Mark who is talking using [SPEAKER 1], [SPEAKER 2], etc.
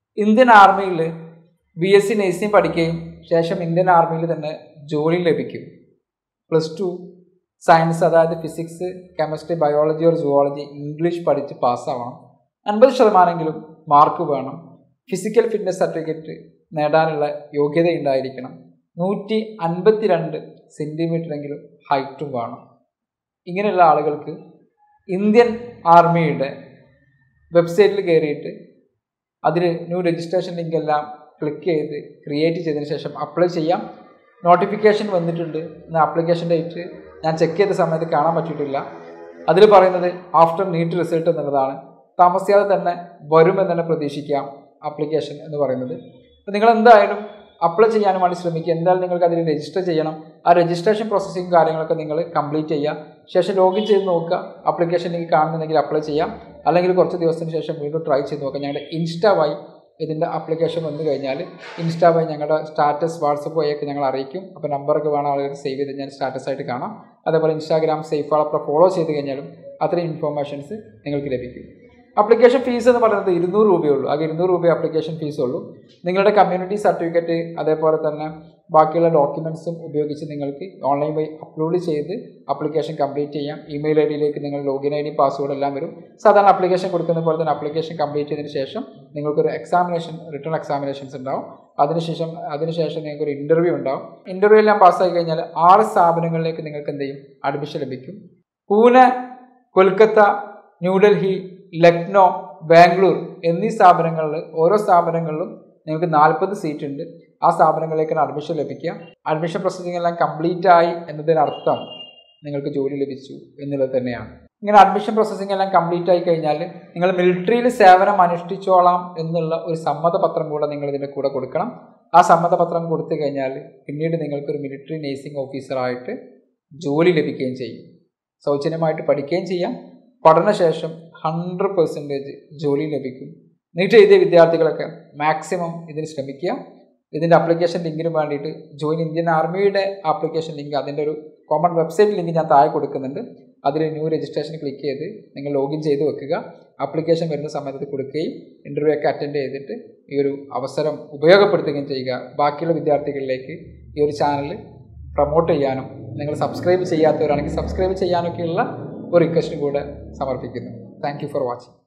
[SPEAKER 1] Indian ആർമിയിൽ B S C nursing പഠിക്കുകയും ശേഷം ഇന്ത്യൻ ആർമിയിൽ തന്നെ ജോലി ലഭിക്കും പ്ലസ് ടു സയൻസ് അതായത് physics chemistry biology or zoology English പഠിച്ച് പാസ്സാവണം അൻപത് ശതമാനമെങ്കിലും മാർക്ക് വേണം ഫിസിക്കൽ ഫിറ്റ്നസ് സർട്ടിഫിക്കറ്റ് നേടാനുള്ള യോഗ്യത ഉണ്ടായിരിക്കണം നൂറ്റി അൻപത്തി രണ്ട് സെൻറ്റിമീറ്ററെങ്കിലും ഹൈറ്റും വേണം ഇങ്ങനെയുള്ള ആളുകൾക്ക് ഇന്ത്യൻ ആർമിയുടെ വെബ്സൈറ്റിൽ കയറിയിട്ട് അതിൽ ന്യൂ രജിസ്ട്രേഷൻ ലിങ്ക് എല്ലാം ക്ലിക്ക് ചെയ്ത് ക്രിയേറ്റ് ചെയ്തതിന് ശേഷം അപ്ലൈ ചെയ്യാം നോട്ടിഫിക്കേഷൻ വന്നിട്ടുണ്ട് എന്ന ആപ്ലിക്കേഷൻ ഡേറ്റ് ഞാൻ ചെക്ക് ചെയ്ത സമയത്ത് കാണാൻ പറ്റിയിട്ടില്ല അതിൽ പറയുന്നത് ആഫ്റ്റർ നീറ്റ് റിസൾട്ട് എന്നുള്ളതാണ് താമസിയാതെ തന്നെ വരുമെന്ന് തന്നെ പ്രതീക്ഷിക്കാം ആപ്ലിക്കേഷൻ എന്ന് പറയുന്നത് അപ്പോൾ നിങ്ങൾ എന്തായാലും അപ്ലൈ ചെയ്യാനും വേണ്ടി ശ്രമിക്കുക എന്തായാലും നിങ്ങൾക്ക് അതിൽ രജിസ്റ്റർ ചെയ്യണം ആ രജിസ്ട്രേഷൻ പ്രോസസ്സിങ് കാര്യങ്ങളൊക്കെ നിങ്ങൾ കംപ്ലീറ്റ് ചെയ്യുക ശേഷം ലോഗിൻ ചെയ്ത് നോക്കുക ആപ്ലിക്കേഷൻ നിങ്ങൾക്ക് കാണുന്നുണ്ടെങ്കിൽ അപ്ലൈ ചെയ്യാം അല്ലെങ്കിൽ കുറച്ച് ദിവസത്തിന് ശേഷം വീണ്ടും ട്രൈ ചെയ്ത് നോക്കുക ഞങ്ങളുടെ ഇൻസ്റ്റാ വഴി ഇതിൻ്റെ ആപ്ലിക്കേഷൻ വന്നു കഴിഞ്ഞാൽ ഇൻസ്റ്റാ വഴി ഞങ്ങളുടെ സ്റ്റാറ്റസ് വാട്സപ്പ് വഴിയൊക്കെ ഞങ്ങൾ അറിയിക്കും അപ്പോൾ നമ്പറൊക്കെ വേണം ആളുകൾ സേവ് ചെയ്ത് കഴിഞ്ഞാൽ സ്റ്റാറ്റസ് ആയിട്ട് കാണാം അതേപോലെ ഇൻസ്റ്റാഗ്രാം സേഫ് ആളപ്പുറം ഫോളോ ചെയ്ത് കഴിഞ്ഞാലും അത്രയും ഇൻഫോർമേഷൻസ് നിങ്ങൾക്ക് ലഭിക്കും ആപ്ലിക്കേഷൻ ഫീസ് എന്ന് പറയുന്നത് ഇരുന്നൂറ് രൂപയേ ഉള്ളൂ ആകെ ഇരുന്നൂറ് രൂപ ആപ്ലിക്കേഷൻ ഫീസ് ഉള്ളൂ നിങ്ങളുടെ കമ്മ്യൂണിറ്റി സർട്ടിഫിക്കറ്റ് അതേപോലെ തന്നെ ബാക്കിയുള്ള ഡോക്യുമെൻസും ഉപയോഗിച്ച് നിങ്ങൾക്ക് ഓൺലൈൻ വഴി അപ്ലോഡ് ചെയ്ത് ആപ്ലിക്കേഷൻ കംപ്ലീറ്റ് ചെയ്യാം ഇമെയിൽ ഐ ഡിയിലേക്ക് നിങ്ങൾ ലോഗിൻ ഐ ഡി പാസ്വേഡ് എല്ലാം വരും സാധാരണ ആപ്ലിക്കേഷൻ കൊടുക്കുന്ന പോലെ തന്നെ ആപ്ലിക്കേഷൻ കംപ്ലീറ്റ് ചെയ്തതിന് ശേഷം നിങ്ങൾക്കൊരു എക്സാമിനേഷൻ റിട്ടേൺ എക്സാമിനേഷൻസ് ഉണ്ടാവും അതിനുശേഷം അതിനുശേഷം നിങ്ങൾക്ക് ഒരു ഇൻ്റർവ്യൂ ഉണ്ടാവും ഇൻ്റർവ്യൂ എല്ലാം പാസ്സായി കഴിഞ്ഞാൽ ആറ് സ്ഥാപനങ്ങളിലേക്ക് നിങ്ങൾക്ക് എന്ത് ചെയ്യും അഡ്മിഷൻ ലഭിക്കും പൂനെ കൊൽക്കത്ത ന്യൂഡൽഹി ലക്നോ ബാംഗ്ലൂർ എന്നീ സ്ഥാപനങ്ങളിൽ ഓരോ സ്ഥാപനങ്ങളിലും നിങ്ങൾക്ക് നാൽപ്പത് സീറ്റ് ഉണ്ട് ആ സ്ഥാപനങ്ങളിലേക്കാണ് അഡ്മിഷൻ ലഭിക്കുക അഡ്മിഷൻ പ്രോസസ്സിംഗ് എല്ലാം കംപ്ലീറ്റ് ആയി എന്നതിനർത്ഥം നിങ്ങൾക്ക് ജോലി ലഭിച്ചു എന്നുള്ളത് തന്നെയാണ് ഇങ്ങനെ അഡ്മിഷൻ പ്രോസസ്സിംഗ് എല്ലാം കംപ്ലീറ്റ് ആയി കഴിഞ്ഞാൽ നിങ്ങൾ മിലിറ്ററിയിൽ സേവനം അനുഷ്ഠിച്ചോളാം എന്നുള്ള ഒരു സമ്മതപത്രം കൂടെ നിങ്ങൾ ഇതിൻ്റെ കൂടെ കൊടുക്കണം ആ സമ്മതപത്രം കൊടുത്തു കഴിഞ്ഞാൽ പിന്നീട് നിങ്ങൾക്കൊരു മിലിറ്ററി നേഴ്സിംഗ് ഓഫീസറായിട്ട് ജോലി ലഭിക്കുകയും ചെയ്യും സൗജന്യമായിട്ട് പഠിക്കുകയും ചെയ്യാം പഠനശേഷം ഹൺഡ്രഡ് പെർസെൻറ്റേജ് ജോലി ലഭിക്കും നീറ്റ് എഴുതിയ വിദ്യാർത്ഥികളൊക്കെ മാക്സിമം ഇതിന് ശ്രമിക്കുക ഇതിൻ്റെ ആപ്ലിക്കേഷൻ ലിങ്കിന് വേണ്ടിയിട്ട് ജോയിൻ ഇന്ത്യൻ ആർമിയുടെ ആപ്ലിക്കേഷൻ ലിങ്ക് അതിൻ്റെ ഒരു കോമൺ വെബ്സൈറ്റ് ലിങ്ക് ഞാൻ താഴെ കൊടുക്കുന്നുണ്ട് അതിൽ ന്യൂ രജിസ്ട്രേഷൻ ക്ലിക്ക് ചെയ്ത് നിങ്ങൾ ലോഗിൻ ചെയ്ത് വെക്കുക ആപ്ലിക്കേഷൻ വരുന്ന സമയത്ത് കൊടുക്കുകയും ഇൻ്റർവ്യൂ ഒക്കെ അറ്റൻഡ് ചെയ്തിട്ട് ഈ ഒരു അവസരം ഉപയോഗപ്പെടുത്തുകയും ചെയ്യുക ബാക്കിയുള്ള വിദ്യാർത്ഥികളിലേക്ക് ഈ ഒരു ചാനൽ പ്രൊമോട്ട് ചെയ്യാനും നിങ്ങൾ സബ്സ്ക്രൈബ് ചെയ്യാത്തവരാണെങ്കിൽ സബ്സ്ക്രൈബ് ചെയ്യാനൊക്കെയുള്ള ഒരു റിക്വസ്റ്റും കൂടെ സമർപ്പിക്കുന്നു താങ്ക് യു ഫോർ വാച്ചിങ്